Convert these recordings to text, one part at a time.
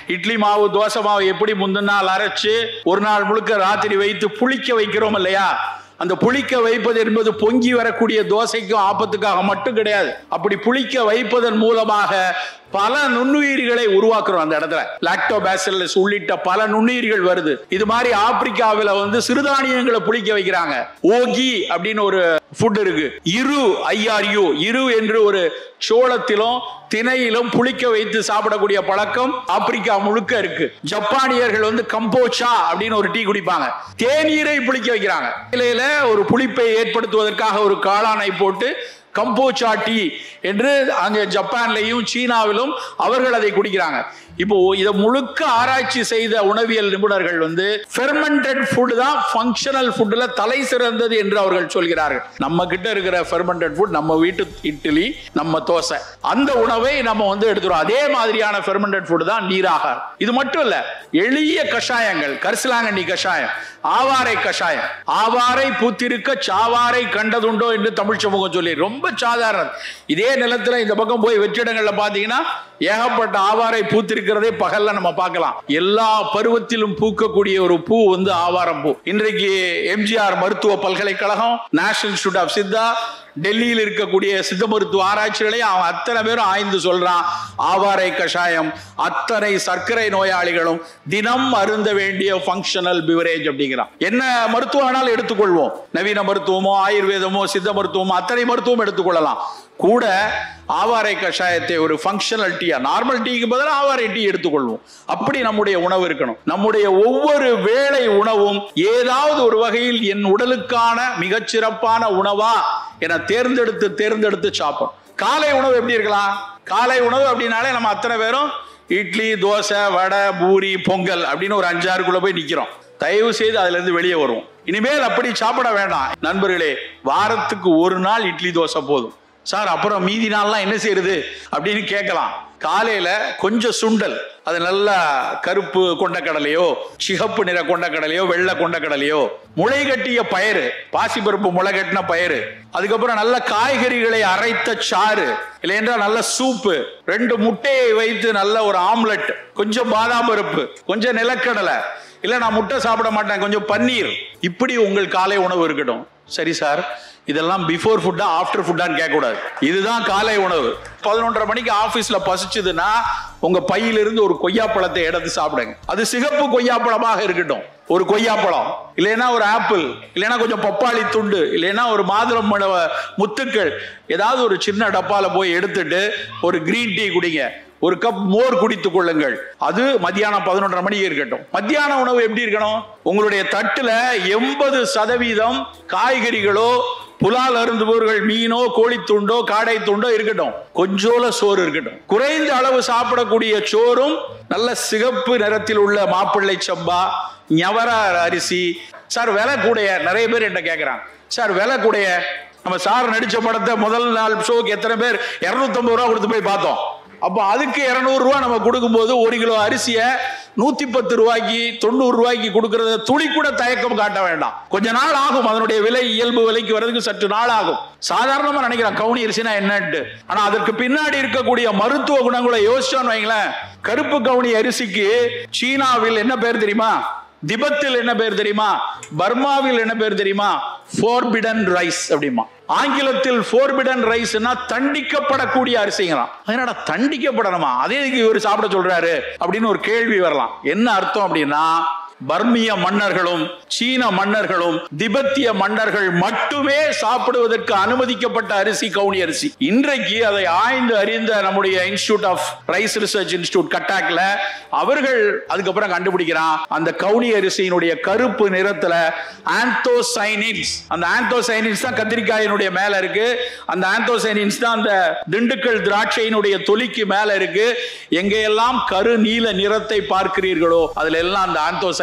இட்லி மாவு தோசை மாவு எப்படி முந்தின நாள் அரைச்சு ஒரு நாள் முழுக்க ராத்திரி வைத்து புளிக்க வைக்கிறோம் இல்லையா அந்த புளிக்க வைப்பது என்பது பொங்கி வரக்கூடிய தோசைக்கும் ஆபத்துக்காக மட்டும் கிடையாது அப்படி புளிக்க வைப்பதன் மூலமாக பல நுண்ணுயிர்களை உருவாக்குறோம் அந்த இடத்துல லாக்டோபாசிலஸ் உள்ளிட்ட பல நுண்ணுயிர்கள் வருது இது மாதிரி ஆப்பிரிக்காவில் வந்து சிறுதானியங்களை புளிக்க வைக்கிறாங்க ஓகி அப்படின்னு ஒரு ஃபுட் இருக்கு இரு ஐஆர்யூ இரு என்று ஒரு சோளத்திலும் திணையிலும் புளிக்க வைத்து சாப்பிடக்கூடிய பழக்கம் ஆப்பிரிக்கா முழுக்க இருக்கு ஜப்பானியர்கள் வந்து கம்போச்சா அப்படின்னு ஒரு டீ குடிப்பாங்க தேநீரை புளிக்க வைக்கிறாங்க இலையில ஒரு புளிப்பை ஏற்படுத்துவதற்காக ஒரு காளானை போட்டு கம்போச்சா டீ என்று அங்கே ஜப்பான்லையும் சீனாவிலும் அவர்கள் அதை குடிக்கிறாங்க இப்போ இதை முழுக்க ஆராய்ச்சி செய்த உணவியல் நிபுணர்கள் வந்து ஃபெர்மெண்டட் ஃபுட் தான் ஃபங்க்ஷனல் ஃபுட்ல தலை சிறந்தது என்று அவர்கள் சொல்கிறார்கள் நம்ம கிட்ட இருக்கிற ஃபெர்மெண்டட் ஃபுட் நம்ம வீட்டு இட்லி நம்ம தோசை அந்த உணவை நம்ம வந்து எடுத்துறோம் அதே மாதிரியான ஃபெர்மெண்டட் ஃபுட் தான் நீராகாரம் இது மட்டும் இல்ல எளிய கஷாயங்கள் கரிசலாங்கண்ணி கஷாயம் ஆவாரை கஷாயம் ஆவாரை பூத்திருக்க சாவாரை கண்டதுண்டோ என்று தமிழ் சமூகம் சொல்லி ரொம்ப சாதாரணம் இதே நிலத்துல இந்த பக்கம் போய் வெற்றிடங்கள்ல பாத்தீங்கன்னா ஏகப்பட்ட ஆவாரை பூத்திருக்கிறதே பகல்ல நம்ம பார்க்கலாம் எல்லா பருவத்திலும் பூக்கக்கூடிய ஒரு பூ வந்து ஆவாரம் பூ இன்றைக்கு எம்ஜிஆர் மருத்துவ பல்கலைக்கழகம் நேஷனல் இன்ஸ்டியூட் ஆஃப் சித்தா டெல்லியில் இருக்கக்கூடிய சித்த மருத்துவ ஆராய்ச்சிகளை அவன் அத்தனை பேரும் ஆய்ந்து சொல்றான் ஆவாரை கஷாயம் அத்தனை சர்க்கரை நோயாளிகளும் தினம் அருந்த வேண்டிய ஃபங்க்ஷனல் பிவரேஜ் அப்படிங்கிறான் என்ன மருத்துவம் வேணாலும் எடுத்துக்கொள்வோம் நவீன மருத்துவமோ ஆயுர்வேதமோ சித்த மருத்துவமோ அத்தனை மருத்துவம் எடுத்துக்கொள்ளலாம் கூட ஆவாரை கஷாயத்தை ஒரு ஃபங்க்ஷனல் டீயா நார்மல் டீக்கு பதிலாக ஆவாரை டீ எடுத்துக்கொள்வோம் அப்படி நம்முடைய உணவு இருக்கணும் நம்முடைய ஒவ்வொரு வேளை உணவும் ஏதாவது ஒரு வகையில் என் உடலுக்கான மிகச்சிறப்பான உணவா என தேர்ந்தெடுத்து தேர்ந்தெடுத்து சாப்பிடும் காலை உணவு எப்படி இருக்கலாம் காலை உணவு அப்படின்னாலே நம்ம அத்தனை பேரும் இட்லி தோசை வடை பூரி பொங்கல் அப்படின்னு ஒரு அஞ்சாறுக்குள்ள போய் நிக்கிறோம் தயவு செய்து அதுல இருந்து வெளியே வருவோம் இனிமேல் அப்படி சாப்பிட வேண்டாம் நண்பர்களே வாரத்துக்கு ஒரு நாள் இட்லி தோசை போதும் சார் அப்புறம் மீதி நாள்லாம் என்ன செய்யறது அப்படின்னு கேட்கலாம் காலையில கொஞ்சம் சுண்டல் அது நல்லா கருப்பு கொண்டக்கடலையோ சிகப்பு நிற கொண்டக்கடலையோ வெள்ளை கொண்டக்கடலையோ முளை கட்டிய பயிறு பாசிப்பருப்பு முளை கட்டின பயிறு அதுக்கப்புறம் நல்ல காய்கறிகளை அரைத்த சாறு இல்லையென்றால் நல்ல சூப்பு ரெண்டு முட்டையை வைத்து நல்ல ஒரு ஆம்லெட் கொஞ்சம் பாதாம் பருப்பு கொஞ்சம் நிலக்கடலை இல்ல நான் முட்டை சாப்பிட மாட்டேன் கொஞ்சம் பன்னீர் இப்படி உங்கள் காலை உணவு இருக்கட்டும் சரி சார் இதெல்லாம் பிஃபோர் ஃபுட்டா ஆஃப்டர் ஃபுட்டான்னு கேட்கக்கூடாது இதுதான் காலை உணவு பதினொன்றரை மணிக்கு ஆஃபீஸில் பசிச்சுதுன்னா உங்க பையிலிருந்து ஒரு கொய்யாப்பழத்தை எடுத்து சாப்பிடுங்க அது சிகப்பு கொய்யாப்பழமாக இருக்கட்டும் ஒரு கொய்யாப்பழம் இல்லைன்னா ஒரு ஆப்பிள் இல்லைன்னா கொஞ்சம் பப்பாளி துண்டு இல்லைன்னா ஒரு மாதுளம் பழ- முத்துக்கள் ஏதாவது ஒரு சின்ன டப்பால போய் எடுத்துட்டு ஒரு கிரீன் டீ குடிங்க ஒரு கப் மோர் குடித்துக் கொள்ளுங்கள் அது மத்தியானம் பதினொன்றரை மணிக்கு இருக்கட்டும் மத்தியான உணவு எப்படி இருக்கணும் உங்களுடைய தட்டுல எண்பது சதவீதம் காய்கறிகளோ புலால் அருந்துபவர்கள் மீனோ கோழித்துண்டோ காடை துண்டோ இருக்கட்டும் கொஞ்சோல சோறு இருக்கட்டும் குறைந்த அளவு சாப்பிடக்கூடிய சோறும் நல்ல சிகப்பு நிறத்தில் உள்ள மாப்பிள்ளை சம்பா ஞவர அரிசி சார் விலை கூடைய நிறைய பேர் என்ன கேட்கறாங்க சார் விலை கூடைய நம்ம சார் நடிச்ச படத்தை முதல் நாள் ஷோக்கு எத்தனை பேர் 250 ரூபா கொடுத்து போய் பார்த்தோம் அப்போ அதுக்கு 200 ரூபா நம்ம கொடுக்கும்போது ஒரு கிலோ அரிசியை நூத்தி பத்து ரூபாய்க்கு தொண்ணூறு ரூபாய்க்கு கொடுக்கறத துளி கூட தயக்கம் காட்ட வேண்டாம் கொஞ்ச நாள் ஆகும் அதனுடைய விலை இயல்பு விலைக்கு வர்றதுக்கு சற்று நாள் ஆகும் சாதாரணமா நினைக்கிறேன் கவுனி அரிசினா என்னன்ட்டு ஆனா அதற்கு பின்னாடி இருக்கக்கூடிய மருத்துவ குணங்களை யோசிச்சோன்னு வைங்களேன் கருப்பு கவுனி அரிசிக்கு சீனாவில் என்ன பேர் தெரியுமா திபத்தில் என்ன பேர் தெரியுமா பர்மாவில் என்ன பேர் தெரியுமா ஃபோர்பிடன் ரைஸ் அப்படிமா ஆங்கிலத்தில் ஃபோர்பிடன் ரைஸ்னா தண்டிக்கப்படக்கூடிய அரிசிங்களாம் அதனால தண்டிக்கப்படணுமா அதே இதுக்கு இவர் சாப்பிட சொல்றாரு அப்படின்னு ஒரு கேள்வி வரலாம் என்ன அர்த்தம் அப்படின்னா பர்மிய மன்னர்களும் சீன மன்னர்களும் திபெத்திய மன்னர்கள் மட்டுமே சாப்பிடுவதற்கு அனுமதிக்கப்பட்ட அரிசி கவுனி அரிசி இன்றைக்கு அதை ஆய்ந்து அறிந்த நம்முடைய institute of rice research institute கட்டாக்ல அவர்கள் அதுக்கப்புறம் கண்டுபிடிக்கிறான் அந்த கவுனி அரிசியினுடைய கருப்பு நிறத்துல ஆந்தோசைனின்ஸ் அந்த ஆந்தோசைனின்ஸ் தான் கத்திரிக்காயினுடைய மேல இருக்கு அந்த ஆந்தோசைனின்ஸ் தான் அந்த திண்டுக்கல் திராட்சையினுடைய தொலிக்கு மேல இருக்கு எங்கெல்லாம் கரு நீல நிறத்தை பார்க்கிறீர்களோ அதுல எல்லாம் அந்த ஆந்தோசைனின்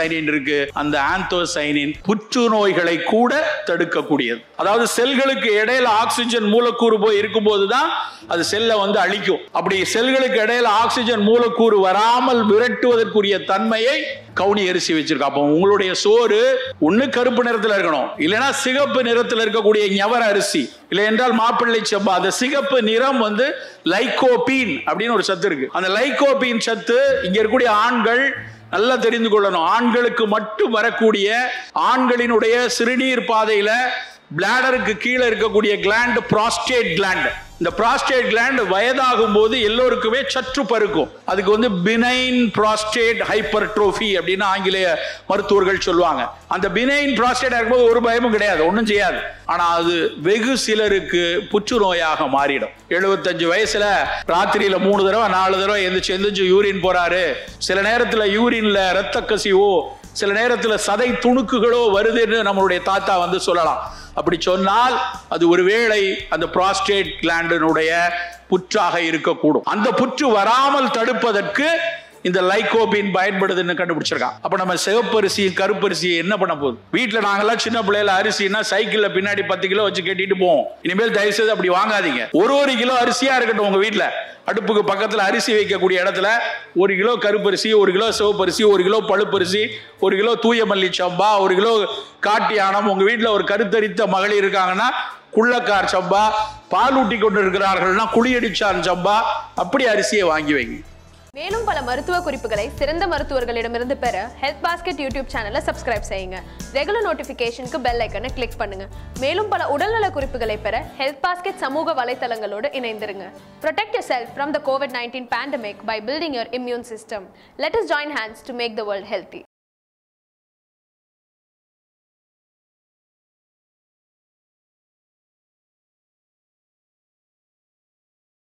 ஆந்தோசைனின் இருக்கு அந்த ஆந்தோசைனின் புற்றுநோய்களை கூட தடுக்கக்கூடியது அதாவது செல்களுக்கு இடையில ஆக்சிஜன் மூலக்கூறு போய் இருக்கும்போது தான் அது செல்லை வந்து அழிக்கும் அப்படி செல்களுக்கு இடையில ஆக்சிஜன் மூலக்கூறு வராமல் விரட்டுவதற்குரிய தன்மையை கவுனி அரிசி வச்சிருக்கா அப்போ உங்களுடைய சோறு ஒண்ணு கருப்பு நிறத்துல இருக்கணும் இல்லைன்னா சிகப்பு நிறத்துல இருக்கக்கூடிய ஞவர அரிசி இல்லை என்றால் மாப்பிள்ளை செம்பா அந்த சிகப்பு நிறம் வந்து லைகோபீன் அப்படின்னு ஒரு சத்து இருக்கு அந்த லைகோபீன் சத்து இங்க இருக்கக்கூடிய ஆண்கள் நல்லா தெரிந்து கொள்ளணும் ஆண்களுக்கு மட்டும் வரக்கூடிய ஆண்களினுடைய சிறுநீர் பாதையில பிளாடருக்கு கீழே இருக்கக்கூடிய கிளாண்ட் ப்ராஸ்டேட் கிளாண்ட் இந்த ப்ராஸ்டேட் கிளாண்ட் வயதாகும் போது எல்லோருக்குமே சற்று பருக்கும் அதுக்கு வந்து பினைன் ப்ராஸ்டேட் ஹைப்பர்ட்ரோஃபி அப்படின்னு ஆங்கிலேய மருத்துவர்கள் சொல்லுவாங்க அந்த பினைன் ப்ராஸ்டேட் இருக்கும்போது ஒரு பயமும் கிடையாது ஒன்றும் செய்யாது ஆனா அது வெகு சிலருக்கு புற்றுநோயாக மாறிடும் எழுபத்தஞ்சு வயசுல ராத்திரியில மூணு தடவை நாலு தடவை எந்திரிச்சு எந்திரிச்சு யூரின் போறாரு சில நேரத்துல யூரின்ல ரத்த கசிவோ சில நேரத்துல சதை துணுக்குகளோ வருதுன்னு நம்மளுடைய தாத்தா வந்து சொல்லலாம் அப்படி சொன்னால் அது ஒருவேளை அந்த ப்ராஸ்டேட் கிளாண்டினுடைய புற்றாக இருக்கக்கூடும் அந்த புற்று வராமல் தடுப்பதற்கு இந்த லைகோபின் பயன்படுதுன்னு கண்டுபிடிச்சிருக்கான் அப்ப நம்ம சிவப்பரிசி கருப்பரிசி என்ன பண்ண போகுது வீட்டுல நாங்கெல்லாம் சின்ன பிள்ளைல அரிசினா சைக்கிள்ல பின்னாடி பத்து கிலோ வச்சு கட்டிட்டு போவோம் இனிமேல் தயவு செய்து அப்படி வாங்காதீங்க ஒரு ஒரு கிலோ அரிசியா இருக்கட்டும் உங்க வீட்டுல அடுப்புக்கு பக்கத்துல அரிசி வைக்கக்கூடிய இடத்துல ஒரு கிலோ கருப்பரிசி ஒரு கிலோ சிவப்பரிசி ஒரு கிலோ பழுப்பரிசி ஒரு கிலோ தூய மல்லி சம்பா ஒரு கிலோ காட்டு யானம் உங்க வீட்டுல ஒரு கருத்தரித்த மகளிர் இருக்காங்கன்னா குள்ளக்கார் சம்பா பால் ஊட்டி கொண்டு இருக்கிறார்கள்னா குழியடிச்சான் சம்பா அப்படி அரிசியை வாங்கி வைங்க மேலும் பல மருத்துவ குறிப்புகளை சிறந்த மருத்துவர்களிடமிருந்து பெற ஹெல்த் பாஸ்கெட் யூடியூப் சேனலை சப்ஸ்கிரைப் செய்யுங்க ரெகுலர் நோட்டிஃபிகேஷனுக்கு பெல் ஐக்கனை கிளிக் பண்ணுங்க மேலும் பல உடல்நல குறிப்புகளை பெற ஹெல்த் பாஸ்கெட் சமூக வலைத்தளங்களோடு இணைந்திருங்க protect yourself from the COVID nineteen pandemic by building your immune system let us join hands to make the world healthy